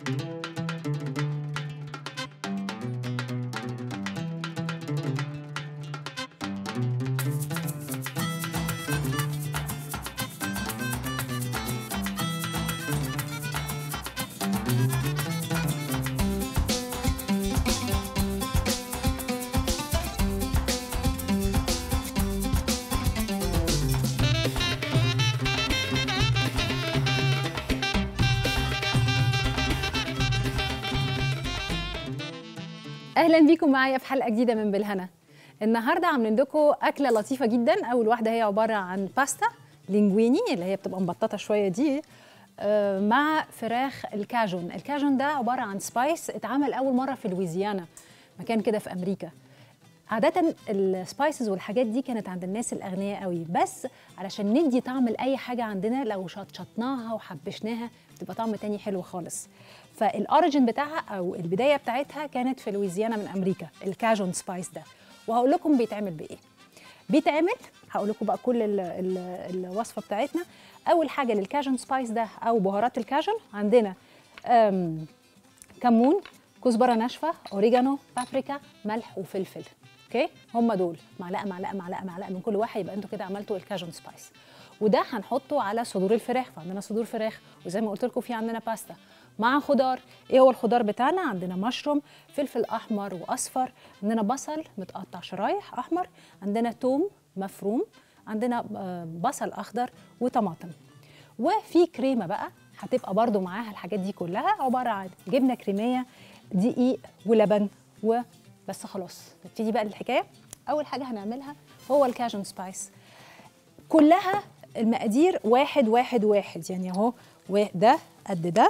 اهلا بيكم معايا في حلقه جديده من بالهنا النهارده عاملين لكم اكله لطيفه جدا اول واحده هي عباره عن باستا لينجويني اللي هي بتبقى مبططه شويه دي آه، مع فراخ الكاجون الكاجون ده عباره عن سبايس اتعمل اول مره في لويزيانا مكان كده في امريكا عادة السبايسز والحاجات دي كانت عند الناس الأغنياء قوي بس علشان ندي طعم لأي حاجة عندنا لو شطشطناها وحبشناها بتبقى طعم تاني حلو خالص فالأوريجين بتاعها أو البداية بتاعتها كانت في لويزيانا من أمريكا الكاجون سبايس ده وهقول لكم بيتعمل بإيه بيتعمل هقول لكم بقى كل ال ال الوصفة بتاعتنا أول حاجة للكاجون سبايس ده أو بهارات الكاجون عندنا أم، كمون كزبره ناشفه اوريجانو بابريكا ملح وفلفل اوكي هم دول معلقه معلقه معلقه معلقه من كل واحد يبقى انتوا كده عملتوا الكاجون سبايس وده هنحطه على صدور الفراخ فعندنا صدور فراخ وزي ما قلت لكم في عندنا باستا مع خضار ايه هو الخضار بتاعنا عندنا مشروم فلفل احمر واصفر عندنا بصل متقطع شرايح احمر عندنا توم مفروم عندنا آه، بصل اخضر وطماطم وفي كريمه بقى هتبقى برضو معاها الحاجات دي كلها عباره عن جبنه كريميه دقيق ولبن وبس خلاص نبتدي بقى الحكايه اول حاجه هنعملها هو الكاجون سبايس كلها المقادير واحد واحد واحد يعني اهو وا- ده قد ده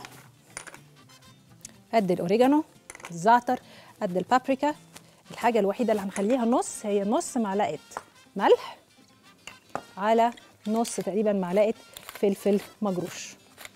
قد الاوريجانو الزعتر قد البابريكا الحاجه الوحيده اللي هنخليها نص هي نص معلقه ملح على نص تقريبا معلقه فلفل مجروش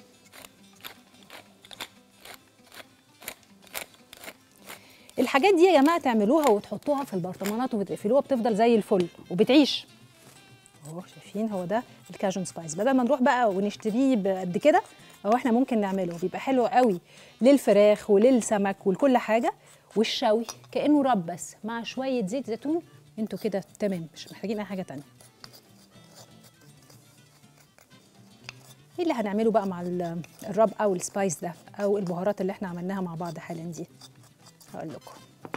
الحاجات دي يا جماعه تعملوها وتحطوها في البرطمانات وتقفلوها بتفضل زي الفل وبتعيش اهو شايفين هو ده الكاجون سبايس بدل ما نروح بقى ونشتريه بقد كده اهو احنا ممكن نعمله بيبقى حلو قوي للفراخ وللسمك ولكل حاجه والشوي كانه رب بس مع شويه زيت زيتون انتوا كده تمام مش محتاجين اي حاجه تانية ايه اللي هنعمله بقى مع ال- الرب او السبايس ده او البهارات اللي احنا عملناها مع بعض حالا دي هقول لكم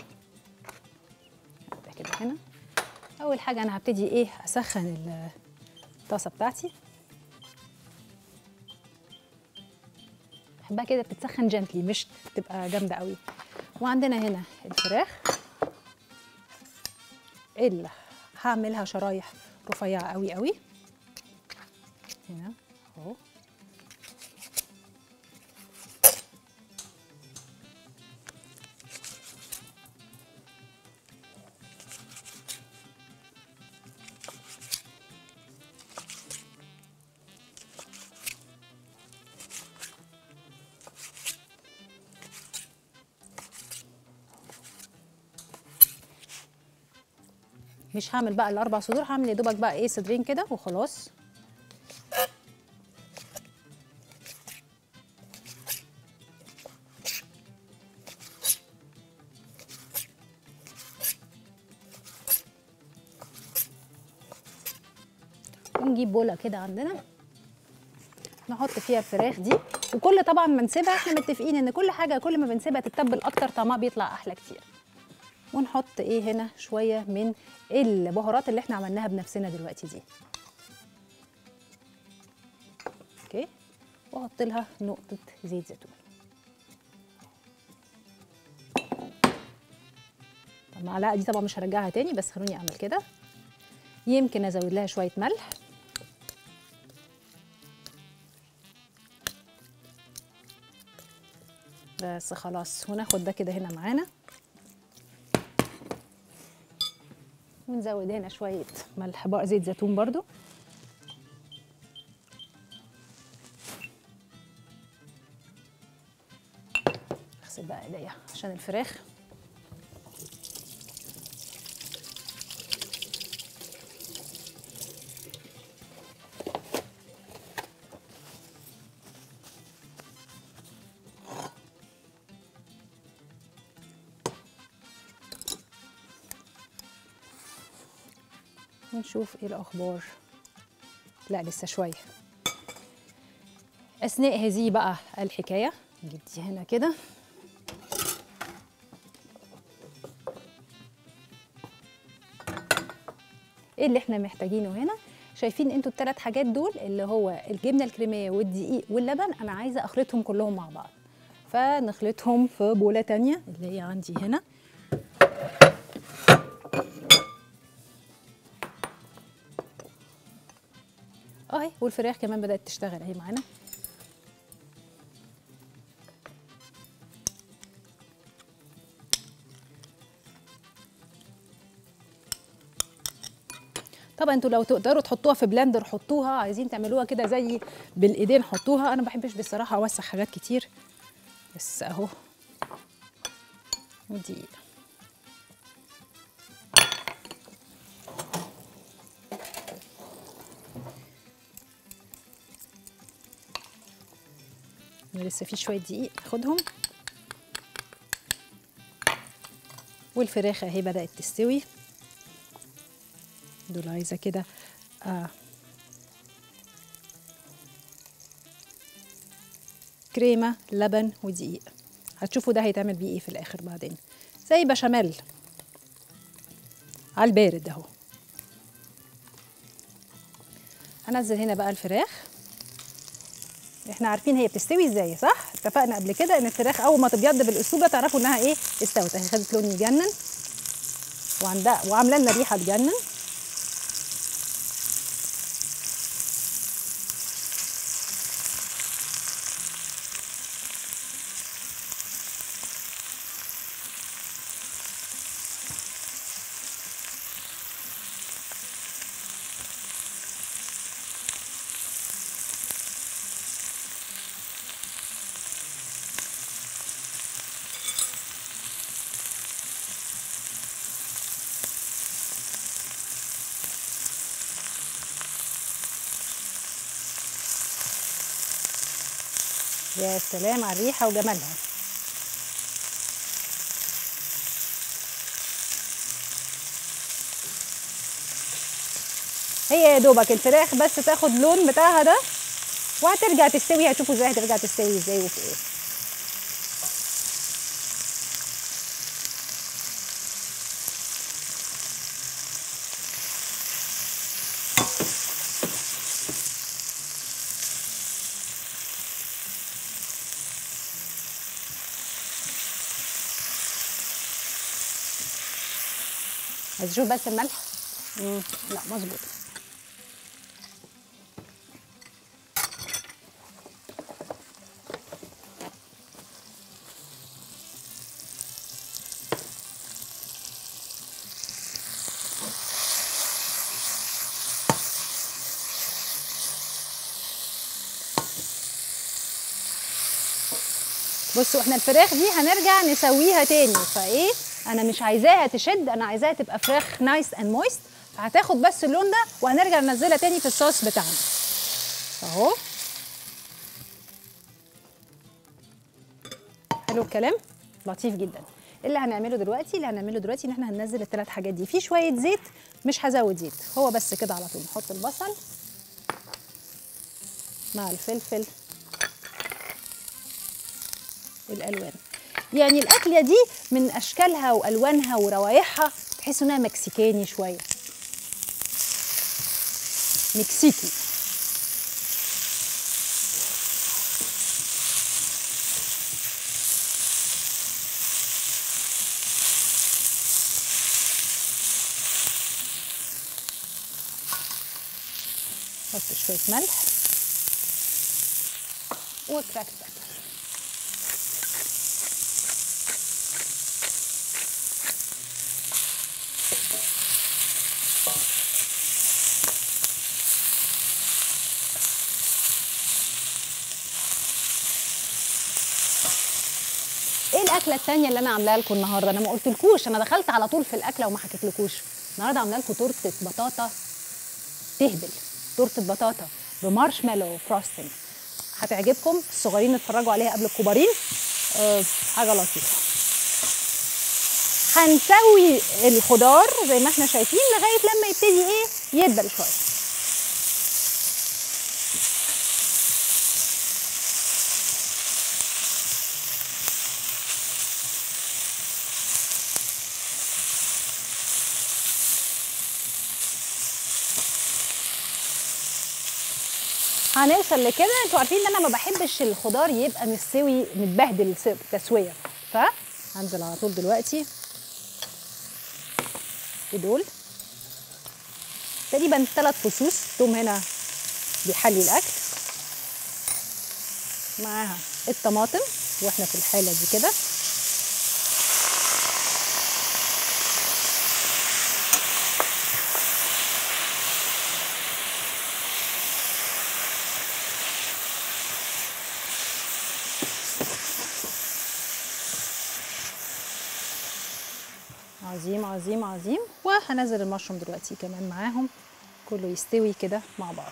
ده كده هنا اول حاجه انا هبتدي ايه اسخن الطاسه بتاعتي بحبها كده بتتسخن جنتلي مش تبقى جامده قوي وعندنا هنا الفراخ اللي هعملها شرايح رفيعه قوي قوي هنا اهو مش هعمل بقى الاربع صدور هعمل يا دوبك بقى ايه صدرين كده وخلاص ونجيب بوله كده عندنا نحط فيها الفراخ دي وكل طبعا ما نسيبها احنا متفقين ان كل حاجه كل ما بنسيبها تتبل اكتر طعمها بيطلع احلى كتير ونحط ايه هنا شويه من البهارات اللي احنا عملناها بنفسنا دلوقتي دي اوكي واحط لها نقطه زيت زيتون طب المعلقه دي طبعا مش هرجعها تاني بس خلوني اعمل كده يمكن ازود لها شويه ملح بس خلاص وناخد ده كده هنا معانا ونزود هنا شويه ملح بقى زيت زيتون برضو اغسل بقى ايديا عشان الفراخ ونشوف ايه الاخبار لا لسه شويه اثناء هذه بقى الحكايه نجيب دي هنا كده ايه اللي احنا محتاجينه هنا شايفين انتوا الثلاث حاجات دول اللي هو الجبنه الكريميه والدقيق واللبن انا عايزه اخلطهم كلهم مع بعض فنخلطهم في بوله تانية اللي هي عندي هنا اهي والفراخ كمان بدات تشتغل اهي معانا طبعا انتوا لو تقدروا تحطوها في بلندر حطوها عايزين تعملوها كده زي بالايدين حطوها انا ما بحبش بصراحه اوسع حاجات كتير بس اهو ودي لسه في شويه دقيق ناخدهم والفراخ اهي بدات تستوي دول عايزه كده آه كريمه لبن ودقيق هتشوفوا ده هيتعمل بيه ايه في الاخر بعدين زي بشاميل على البارد اهو هنزل هنا بقى الفراخ احنا عارفين هي بتستوي ازاي صح اتفقنا قبل كده ان الفراخ اول ما تبيض بالاسلوب ده تعرفوا انها ايه استوت اهي خدت لون يجنن وعندها وعامله لنا ريحه تجنن يا سلام على الريحه وجمالها هي يا دوبك الفراخ بس تاخد لون بتاعها ده وهترجع تستوي هتشوفوا ازاي هترجع تستوي ازاي وفي ايه عايز اشوف بس الملح مم. لا مظبوط بصوا احنا الفراخ دي هنرجع نسويها تاني فايه انا مش عايزاها تشد انا عايزاها تبقى فراخ نايس اند مويست فهتاخد بس اللون ده وهنرجع ننزلها تاني في الصوص بتاعنا اهو حلو الكلام لطيف جدا اللي هنعمله دلوقتي اللي هنعمله دلوقتي ان احنا هننزل الثلاث حاجات دي في شويه زيت مش هزود زيت هو بس كده على طول نحط البصل مع الفلفل الالوان يعني الاكله دي من اشكالها والوانها وروائحها تحسوا انها مكسيكاني شويه مكسيكي حط شويه ملح وكراك بيبر ايه الاكله التانية اللي انا عاملاها لكم النهارده انا ما قلتلكوش انا دخلت على طول في الاكله وما حكيتلكوش النهارده عامله لكم تورته بطاطا تهبل تورته بطاطا بمارشميلو فروستنج هتعجبكم الصغيرين اتفرجوا عليها قبل الكبارين أه حاجه لطيفه هنسوي الخضار زي ما احنا شايفين لغايه لما يبتدي ايه يدبل شويه هنوصل لكده انتوا عارفين ان انا ما بحبش الخضار يبقى مستوي متبهدل س- تسويه فهنزل على طول دلوقتي بدول تقريبا ثلاث فصوص توم هنا بيحلي الاكل معاها الطماطم واحنا في الحاله دي كده عظيم عظيم عظيم وهنزل المشروم دلوقتي كمان معاهم كله يستوي كده مع بعض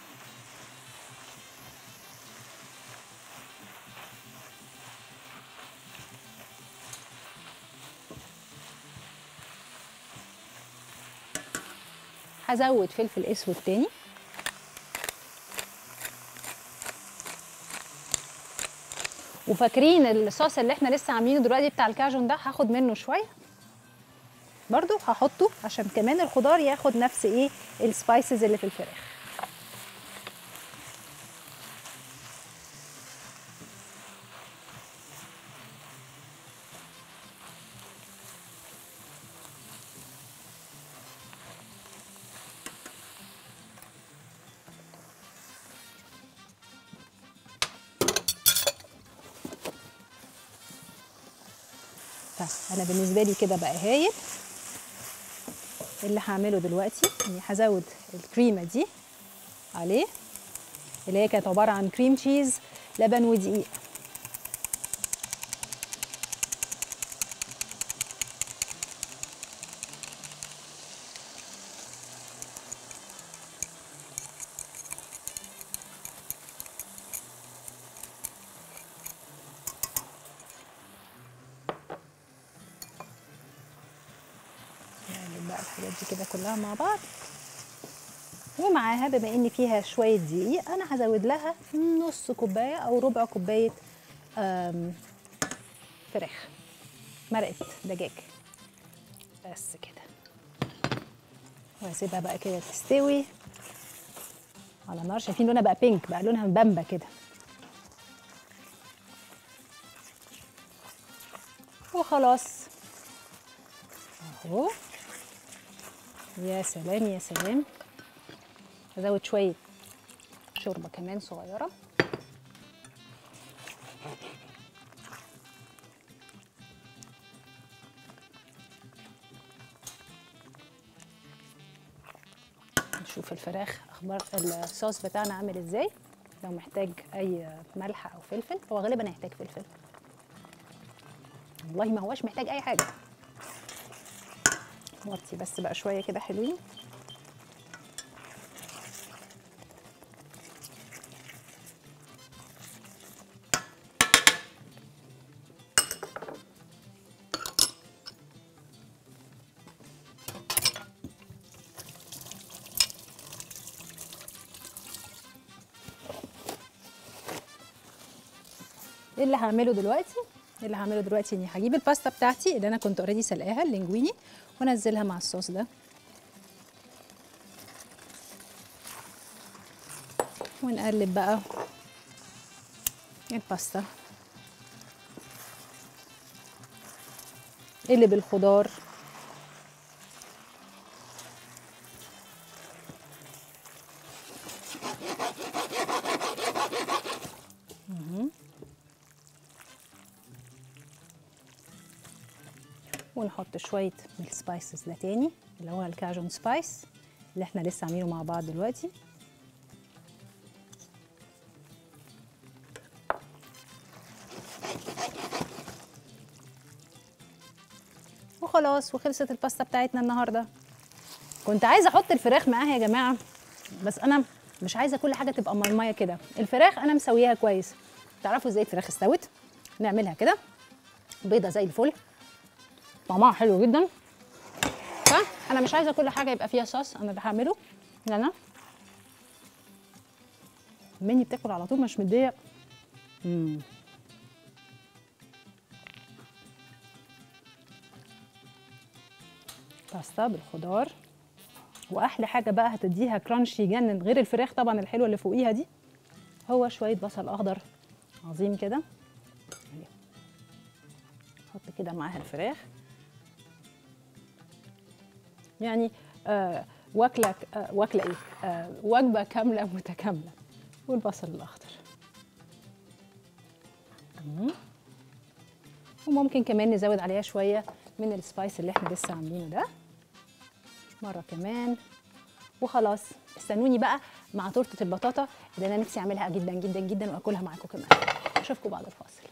هزود فلفل اسود تاني وفاكرين الصوص اللي احنا لسه عاملينه دلوقتي بتاع الكاجون ده هاخد منه شويه برضو هحطه عشان كمان الخضار ياخد نفس ايه السبايسز اللي في الفراخ فانا بالنسبه لي كده بقى هايل اللي هعمله دلوقتي اني هزود الكريمه دي عليه اللي هي كانت عباره عن كريم تشيز لبن ودقيق نقلب بقى الحاجات دي كده كلها مع بعض ومعاها بما ان فيها شويه دقيق انا هزود لها نص كوبايه او ربع كوبايه آم، فراخ مرقه دجاج بس كده وهسيبها بقى كده تستوي على نار شايفين لونها بقى بينك بقى لونها بامبا كده وخلاص اهو يا سلام يا سلام ازود شويه شوربه كمان صغيره نشوف الفراخ اخبار الصوص بتاعنا عامل ازاي لو محتاج اي ملح او فلفل هو غالبا هيحتاج فلفل والله ما هوش محتاج اي حاجه نوطي بس بقى شويه كده حلوين ايه اللي هعمله دلوقتي إيه اللي هعمله دلوقتي اني هجيب الباستا بتاعتي اللي انا كنت اوريدي سلقاها اللينجويني وانزلها مع الصوص ده ونقلب بقى الباستا اللي بالخضار ونحط شويه من السبايسز ده تاني اللي هو الكاجون سبايس اللي احنا لسه عاملينه مع بعض دلوقتي وخلاص وخلصت الباستا بتاعتنا النهارده كنت عايزه احط الفراخ معاها يا جماعه بس انا مش عايزه كل حاجه تبقى مرميه كده الفراخ انا مسويها كويس تعرفوا ازاي الفراخ استوت نعملها كده بيضه زي الفل طعمها حلو جدا فانا مش عايزه كل حاجه يبقى فيها صوص انا اللي هعمله ان انا مني بتاكل على طول مش مديه مم. باستا بالخضار واحلى حاجه بقى هتديها كرانشي يجنن غير الفراخ طبعا الحلوه اللي فوقيها دي هو شويه بصل اخضر عظيم كده أهي. حط كده معاها الفراخ يعني آه واكله آه واكله ايه آه وجبه كامله متكامله والبصل الاخضر مم. وممكن كمان نزود عليها شويه من السبايس اللي احنا لسه عاملينه ده مره كمان وخلاص استنوني بقى مع تورته البطاطا اللي انا نفسي اعملها جدا جدا جدا واكلها معاكم كمان اشوفكم بعد الفاصل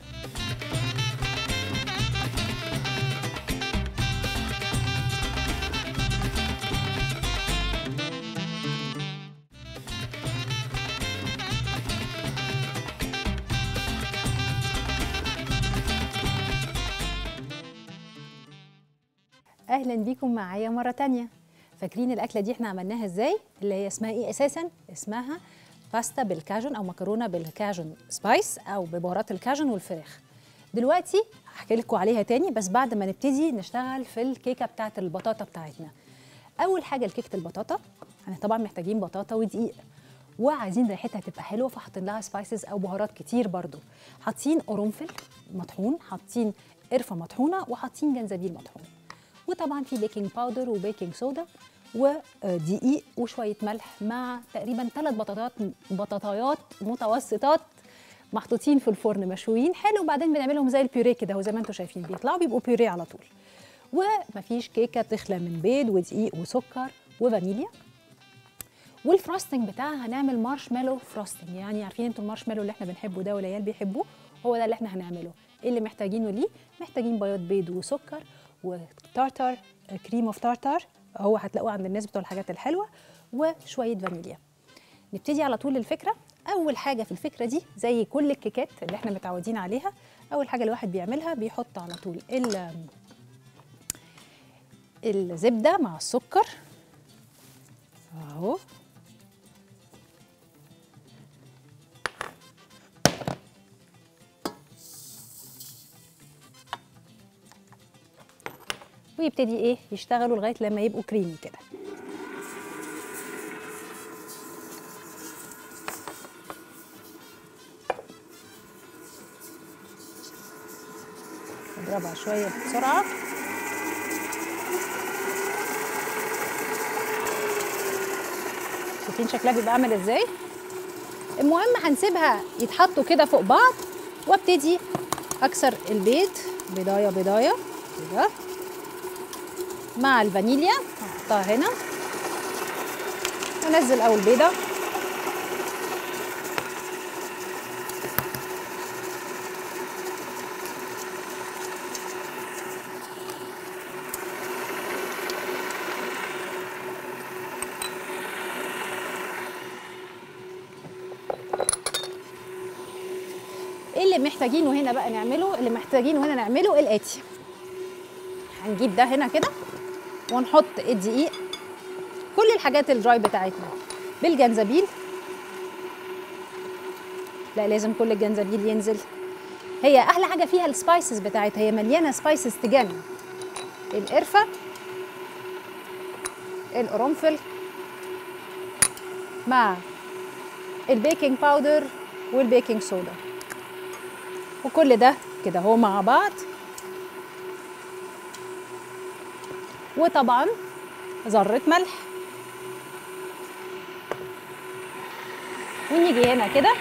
اهلا بيكم معايا مره تانية فاكرين الاكله دي احنا عملناها ازاي اللي هي اسمها ايه اساسا اسمها باستا بالكاجون او مكرونه بالكاجون سبايس او ببهارات الكاجون والفراخ دلوقتي هحكي لكم عليها تاني بس بعد ما نبتدي نشتغل في الكيكه بتاعه البطاطا بتاعتنا اول حاجه لكيكه البطاطا احنا طبعا محتاجين بطاطا ودقيق وعايزين ريحتها تبقى حلوه فحاطين لها سبايسز او بهارات كتير برضو حاطين قرنفل مطحون حاطين قرفه مطحونه وحاطين جنزبيل مطحون وطبعا في بيكنج باودر وبيكنج صودا ودقيق وشويه ملح مع تقريبا ثلاث بطاطات بطاطايات متوسطات محطوطين في الفرن مشويين حلو وبعدين بنعملهم زي البيوريه كده وزي ما انتم شايفين بيطلعوا بيبقوا بيوريه على طول ومفيش كيكه تخلى من بيض ودقيق وسكر وفانيليا والفروستنج بتاعها هنعمل مارشميلو فروستنج يعني عارفين انتوا المارشميلو اللي احنا بنحبه ده والعيال بيحبوه هو ده اللي احنا هنعمله ايه اللي محتاجينه ليه محتاجين بياض بيض وسكر وتارتر كريم اوف تارتر هو هتلاقوه عند الناس بتوع الحاجات الحلوه وشويه فانيليا نبتدي على طول الفكره اول حاجه في الفكره دي زي كل الكيكات اللي احنا متعودين عليها اول حاجه الواحد بيعملها بيحط على طول ال الزبده مع السكر اهو ويبتدي ايه يشتغلوا لغايه لما يبقوا كريمي كده اضربها شويه بسرعه شايفين شكلها بيبقى عامل ازاي المهم هنسيبها يتحطوا كده فوق بعض وابتدي اكسر البيض بيضايه بيضايه كده مع الفانيليا هحطها هنا وانزل اول بيضه ايه اللي محتاجينه هنا بقى نعمله اللي محتاجينه هنا نعمله الاتي هنجيب ده هنا كده ونحط الدقيق كل الحاجات الدراي بتاعتنا بالجنزبيل لا لازم كل الجنزبيل ينزل هي احلى حاجه فيها السبايسز بتاعتها هي مليانه سبايسز تجنن القرفه القرنفل مع البيكنج باودر والبيكنج صودا وكل ده كده هو مع بعض وطبعا ذرة ملح ونيجي هنا كده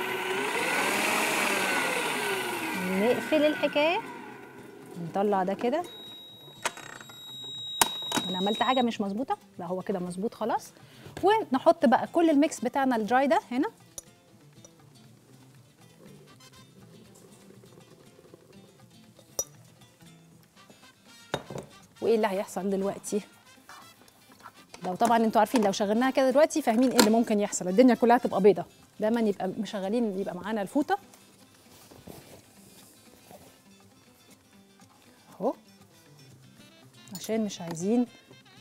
نقفل الحكاية نطلع ده كده انا عملت حاجة مش مظبوطة لا هو كده مظبوط خلاص ونحط بقى كل الميكس بتاعنا الدراي ده هنا وايه اللي هيحصل دلوقتي لو طبعا انتوا عارفين لو شغلناها كده دلوقتي فاهمين ايه اللي ممكن يحصل الدنيا كلها تبقى بيضه دايما يبقى مشغلين يبقى معانا الفوطه اهو عشان مش عايزين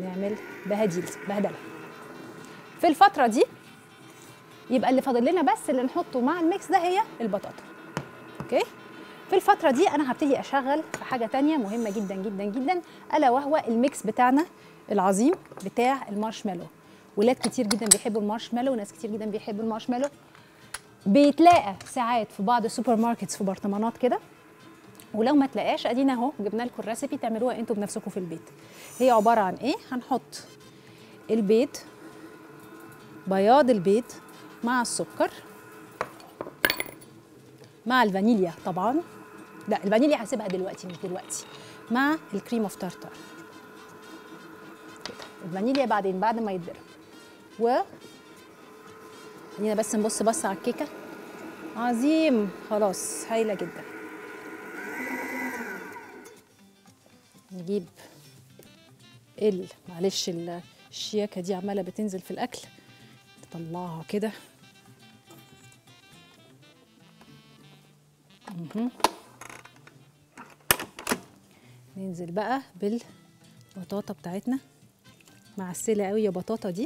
نعمل بهديل بهدله في الفتره دي يبقى اللي فاضل لنا بس اللي نحطه مع الميكس ده هي البطاطا اوكي في الفترة دي أنا هبتدي أشغل في حاجة تانية مهمة جدا جدا جدا ألا وهو الميكس بتاعنا العظيم بتاع المارشميلو ولاد كتير جدا بيحبوا المارشميلو وناس كتير جدا بيحبوا المارشميلو بيتلاقى ساعات في بعض السوبر ماركتس في برطمانات كده ولو ما تلاقاش ادينا اهو جبنا لكم الريسيبي تعملوها انتوا بنفسكم في البيت هي عباره عن ايه هنحط البيض بياض البيض مع السكر مع الفانيليا طبعا لا الفانيليا هسيبها دلوقتي مش دلوقتي مع الكريم اوف تارتار كده الفانيليا بعدين بعد ما يتضرب و خلينا بس نبص بص على الكيكه عظيم خلاص هايله جدا نجيب ال معلش ال- الشياكه دي عماله بتنزل في الاكل نطلعها كده مهم. ننزل بقى بالبطاطا بتاعتنا معسله قوي يا بطاطا دي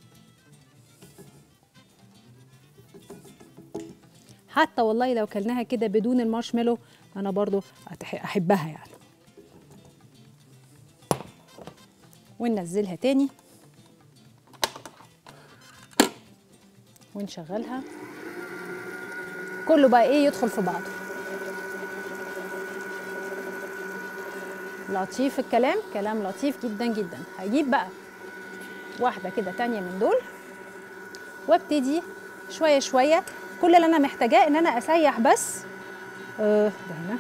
حتى والله لو كلناها كده بدون المارشميلو انا برضو أتح- احبها يعني وننزلها تاني ونشغلها كله بقى ايه يدخل في بعضه لطيف الكلام كلام لطيف جدا جدا هجيب بقى واحده كده تانية من دول وابتدي شويه شويه كل اللي انا محتاجاه ان انا اسيح بس آه ده هنا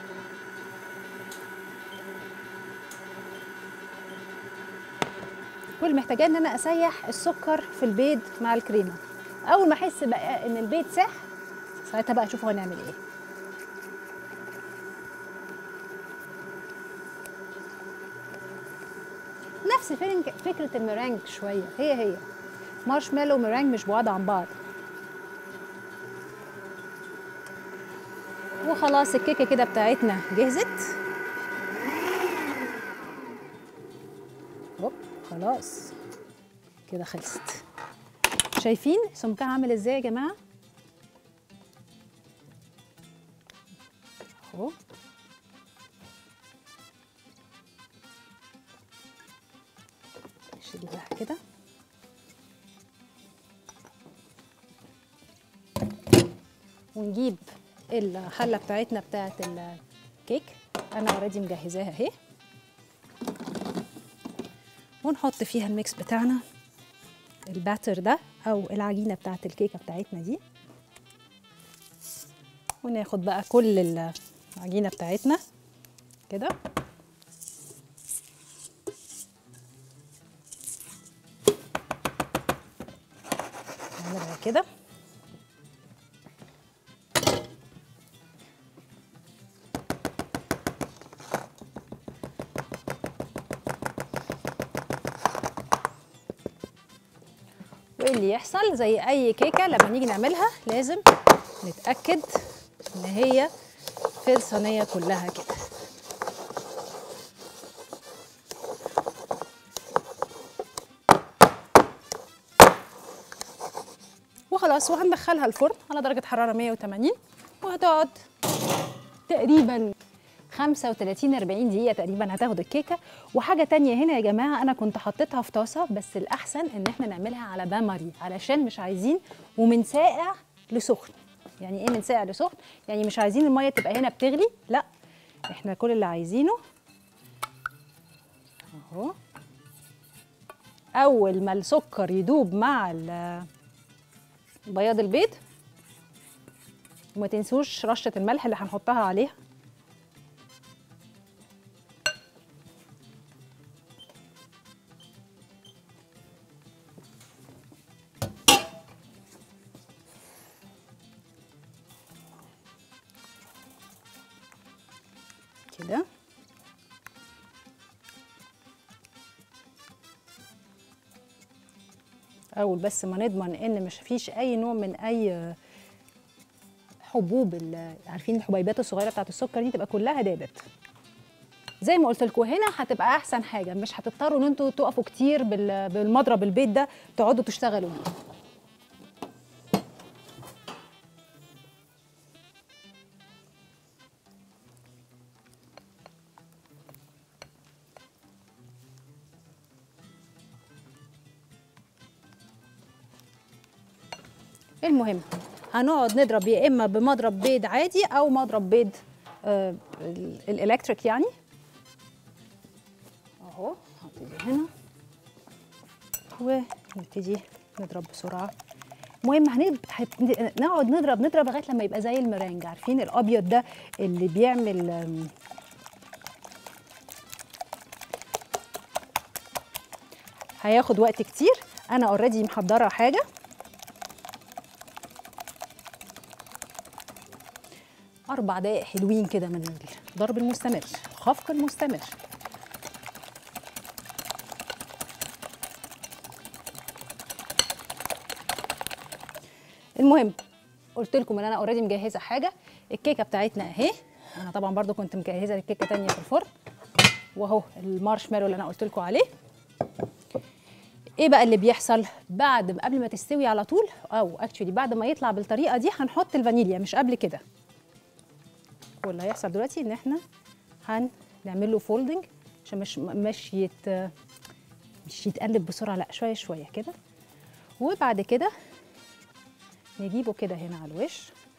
كل اللي محتاجاه ان انا اسيح السكر في البيض مع الكريمه اول ما احس بقى ان البيض ساح ساعتها بقى اشوف هنعمل ايه نفس فرنج- فكره المرانج شويه هي هي مارشميلو ومرانج مش بعاد عن بعض وخلاص الكيكه كده بتاعتنا جهزت هوب خلاص كده خلصت شايفين سمكها عامل ازاي يا جماعه اهو نشيلها كده ونجيب الحله بتاعتنا بتاعت الكيك انا اوريدي مجهزاها اهي ونحط فيها الميكس بتاعنا الباتر ده او العجينه بتاعت الكيكه بتاعتنا دي وناخد بقى كل العجينه بتاعتنا كده نعملها كده وايه اللي يحصل زي اي كيكه لما نيجي نعملها لازم نتاكد ان هي في الصينيه كلها كده وخلاص وهندخلها الفرن على درجه حراره 180 وهتقعد تقريبا 35 40 دقيقة تقريبا هتاخد الكيكة وحاجة تانية هنا يا جماعة أنا كنت حطيتها في طاسة بس الأحسن إن إحنا نعملها على بامري علشان مش عايزين ومن ساقع لسخن يعني إيه من ساقع لسخن؟ يعني مش عايزين المية تبقى هنا بتغلي لا إحنا كل اللي عايزينه أهو أول ما السكر يدوب مع ال- بياض البيض وما تنسوش رشة الملح اللي هنحطها عليها كده اول بس ما نضمن ان مش فيش اي نوع من اي حبوب ال- عارفين الحبيبات الصغيره بتاعت السكر دي تبقى كلها دابت زي ما قلت لكم هنا هتبقى احسن حاجه مش هتضطروا ان انتوا تقفوا كتير بال- بالمضرب البيت ده تقعدوا تشتغلوا بيه المهم هنقعد نضرب يا اما بمضرب بيض عادي او مضرب بيض آه ال- الالكتريك يعني اهو هبتدي هنا ونبتدي نضرب بسرعه المهم هنب... هت- نقعد نضرب نضرب لغايه لما يبقى زي المرنج عارفين الابيض ده اللي بيعمل آم، هياخد وقت كتير انا اوريدي محضره حاجه أربع دقايق حلوين كده من الضرب المستمر الخفق المستمر المهم قلت لكم ان انا اوريدي مجهزه حاجه الكيكه بتاعتنا اهي انا طبعا برضو كنت مجهزه الكيكه تانية في الفرن واهو المارشميلو اللي انا قلت لكم عليه ايه بقى اللي بيحصل بعد قبل ما تستوي على طول او اكشولي بعد ما يطلع بالطريقه دي هنحط الفانيليا مش قبل كده واللي هيحصل دلوقتي ان احنا هنعمل له فولدنج عشان مش مش يت مش يتقلب بسرعه لا شويه شويه كده وبعد كده نجيبه كده هنا على الوش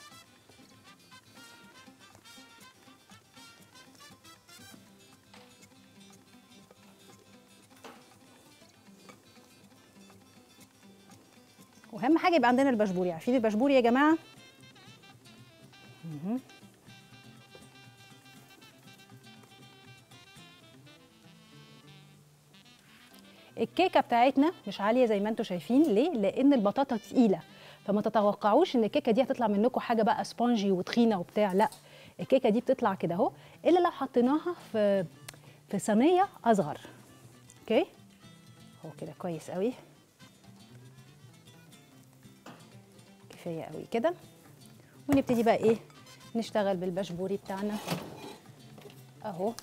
واهم حاجه يبقى عندنا البشبوري عارفين البشبوري يا جماعه مهم. الكيكه بتاعتنا مش عاليه زي ما انتم شايفين ليه لان البطاطا تقيله فما تتوقعوش ان الكيكه دي هتطلع منكم حاجه بقى سبونجي وتخينه وبتاع لا الكيكه دي بتطلع كده اهو الا لو حطيناها في في صينيه اصغر اوكي هو كده كويس قوي كفايه قوي كده ونبتدي بقى ايه نشتغل بالبشبوري بتاعنا اهو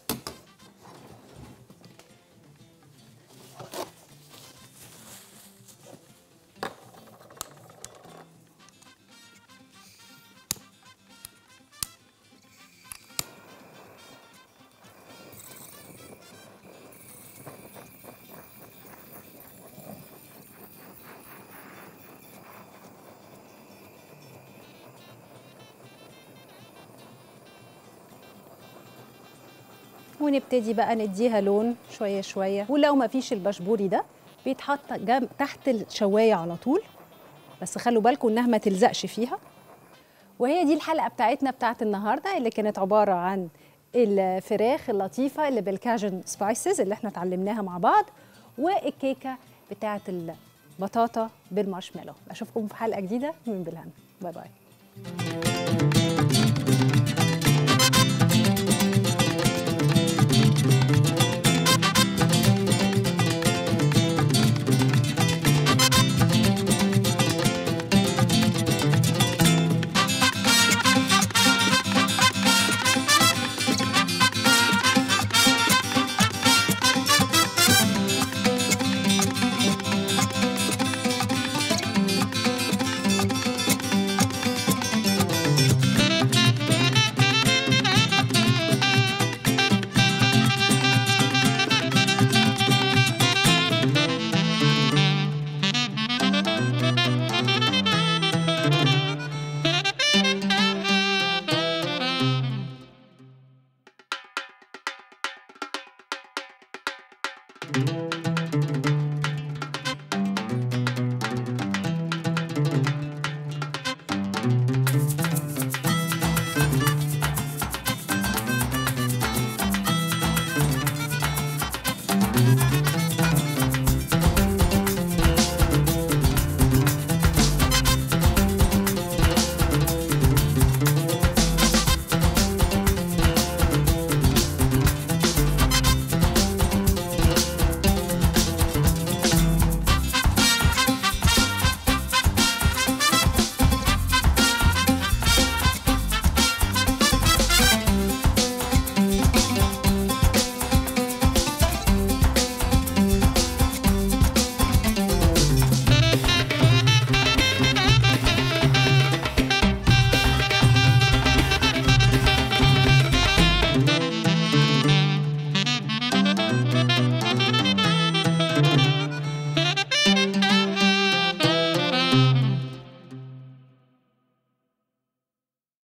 ونبتدي بقى نديها لون شويه شويه ولو ما فيش البشبوري ده بيتحط جنب تحت الشوايه على طول بس خلوا بالكم انها ما تلزقش فيها وهي دي الحلقه بتاعتنا بتاعت النهارده اللي كانت عباره عن الفراخ اللطيفه اللي بالكاجن سبايسز اللي احنا اتعلمناها مع بعض والكيكه بتاعت البطاطا بالمارشميلو اشوفكم في حلقه جديده من بالهنا باي باي thank you